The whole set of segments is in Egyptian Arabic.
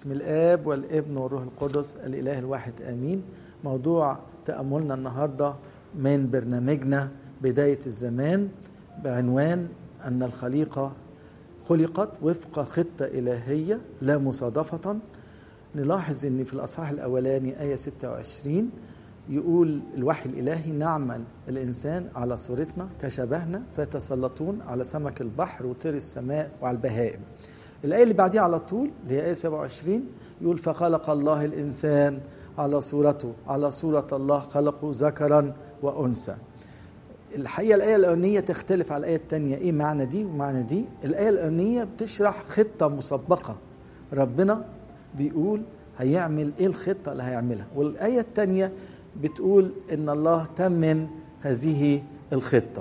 بسم الآب والابن والروح القدس الإله الواحد آمين موضوع تأملنا النهاردة من برنامجنا بداية الزمان بعنوان أن الخليقة خلقت وفق خطة إلهية لا مصادفة نلاحظ أن في الأصحاح الأولاني آية 26 يقول الوحي الإلهي نعمل الإنسان على صورتنا كشبهنا فيتسلطون على سمك البحر وطير السماء وعلى البهائم الآية اللي بعديها على طول اللي هي آية 27 يقول فخلق الله الإنسان على صورته على صورة الله خلقه ذكرا وأنثى الحقيقة الآية الأولانية تختلف على الآية الثانية إيه معنى دي ومعنى دي الآية الأولانية بتشرح خطة مسبقة ربنا بيقول هيعمل إيه الخطة اللي هيعملها والآية الثانية بتقول إن الله تمم هذه الخطة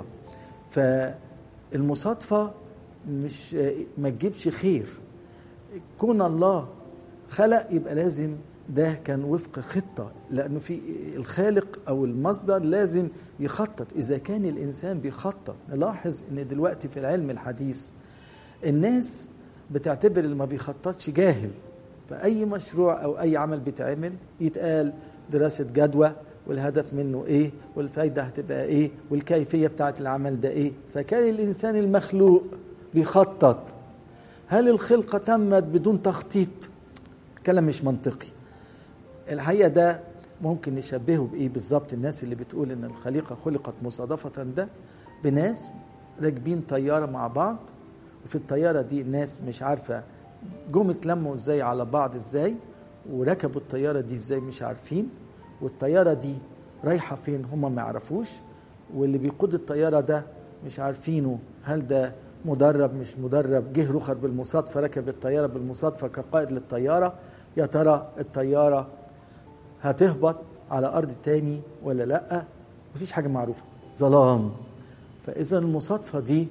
فالمصادفة مش ما تجيبش خير كون الله خلق يبقى لازم ده كان وفق خطة لأنه في الخالق أو المصدر لازم يخطط إذا كان الإنسان بيخطط نلاحظ إن دلوقتي في العلم الحديث الناس بتعتبر اللي ما بيخططش جاهل فأي مشروع أو أي عمل بيتعمل يتقال دراسة جدوى والهدف منه ايه والفايدة هتبقى ايه والكيفية بتاعت العمل ده ايه فكان الإنسان المخلوق بيخطط هل الخلقة تمت بدون تخطيط كلام مش منطقي الحقيقة ده ممكن نشبهه بإيه بالظبط الناس اللي بتقول إن الخليقة خلقت مصادفة ده بناس راكبين طيارة مع بعض وفي الطيارة دي الناس مش عارفة جم اتلموا ازاي على بعض ازاي وركبوا الطيارة دي ازاي مش عارفين والطيارة دي رايحة فين هم ما يعرفوش واللي بيقود الطيارة ده مش عارفينه هل ده مدرب مش مدرب جه رخر بالمصادفة ركب الطيارة بالمصادفة كقائد للطيارة يا ترى الطيارة هتهبط على أرض تاني ولا لأ مفيش حاجة معروفة ظلام فإذا المصادفة دي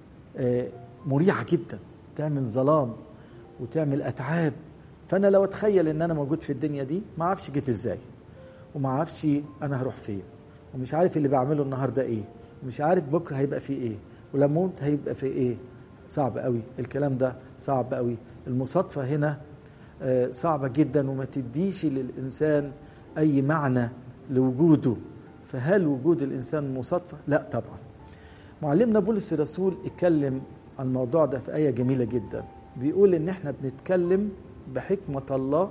مريحة جدا تعمل ظلام وتعمل أتعاب فأنا لو أتخيل إن أنا موجود في الدنيا دي ما أعرفش جيت إزاي وما أعرفش أنا هروح فين ومش عارف اللي بعمله النهاردة إيه ومش عارف بكرة هيبقى فيه إيه ولما اموت هيبقى في ايه صعب قوي الكلام ده صعب قوي المصادفه هنا صعبه جدا وما تديش للانسان اي معنى لوجوده فهل وجود الانسان مصادفه لا طبعا معلمنا بولس الرسول اتكلم عن الموضوع ده في ايه جميله جدا بيقول ان احنا بنتكلم بحكمه الله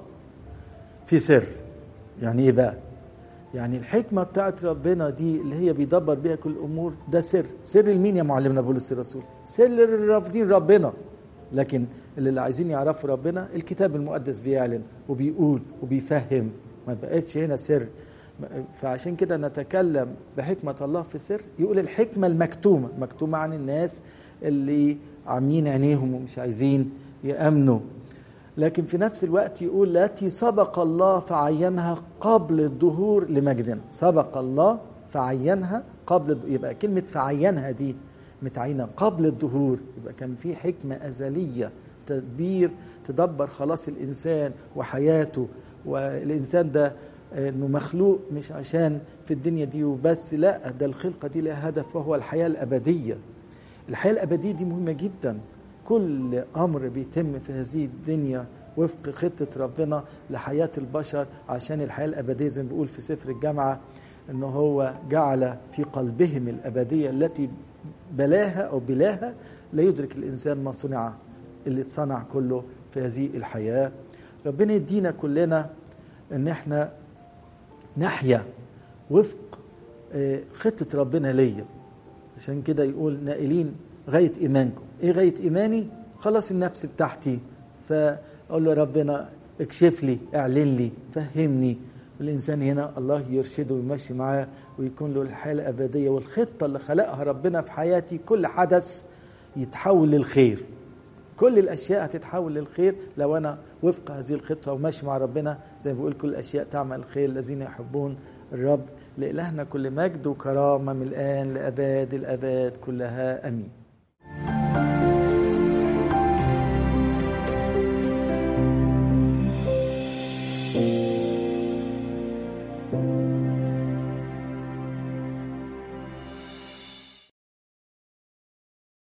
في سر يعني ايه بقى يعني الحكمة بتاعت ربنا دي اللي هي بيدبر بيها كل الأمور ده سر سر لمين يا معلمنا بولس الرسول سر للرافضين ربنا لكن اللي عايزين يعرفوا ربنا الكتاب المقدس بيعلن وبيقول وبيفهم ما بقتش هنا سر فعشان كده نتكلم بحكمة الله في سر يقول الحكمة المكتومة مكتومة عن الناس اللي عاملين عينيهم ومش عايزين يأمنوا لكن في نفس الوقت يقول التي سبق الله فعينها قبل الظهور لمجدنا سبق الله فعينها قبل يبقى كلمة فعينها دي متعينة قبل الظهور يبقى كان في حكمة أزلية تدبير تدبر خلاص الإنسان وحياته والإنسان ده انه مخلوق مش عشان في الدنيا دي وبس لا ده الخلقه دي لها هدف وهو الحياه الابديه الحياه الابديه دي مهمه جدا كل امر بيتم في هذه الدنيا وفق خطه ربنا لحياه البشر عشان الحياه الابديه زي ما بيقول في سفر الجامعه ان هو جعل في قلبهم الابديه التي بلاها او بلاها لا يدرك الانسان ما صنع اللي اتصنع كله في هذه الحياه ربنا يدينا كلنا ان احنا نحيا وفق خطه ربنا ليا عشان كده يقول نائلين غايه ايمانكم ايه غايه ايماني خلاص النفس بتاعتي فاقول له ربنا اكشف لي اعلن لي فهمني الانسان هنا الله يرشده ويمشي معاه ويكون له الحياه الابديه والخطه اللي خلقها ربنا في حياتي كل حدث يتحول للخير كل الاشياء هتتحول للخير لو انا وفق هذه الخطه وماشي مع ربنا زي ما بيقول كل الاشياء تعمل الخير الذين يحبون الرب لإلهنا كل مجد وكرامه من الان لاباد الاباد كلها امين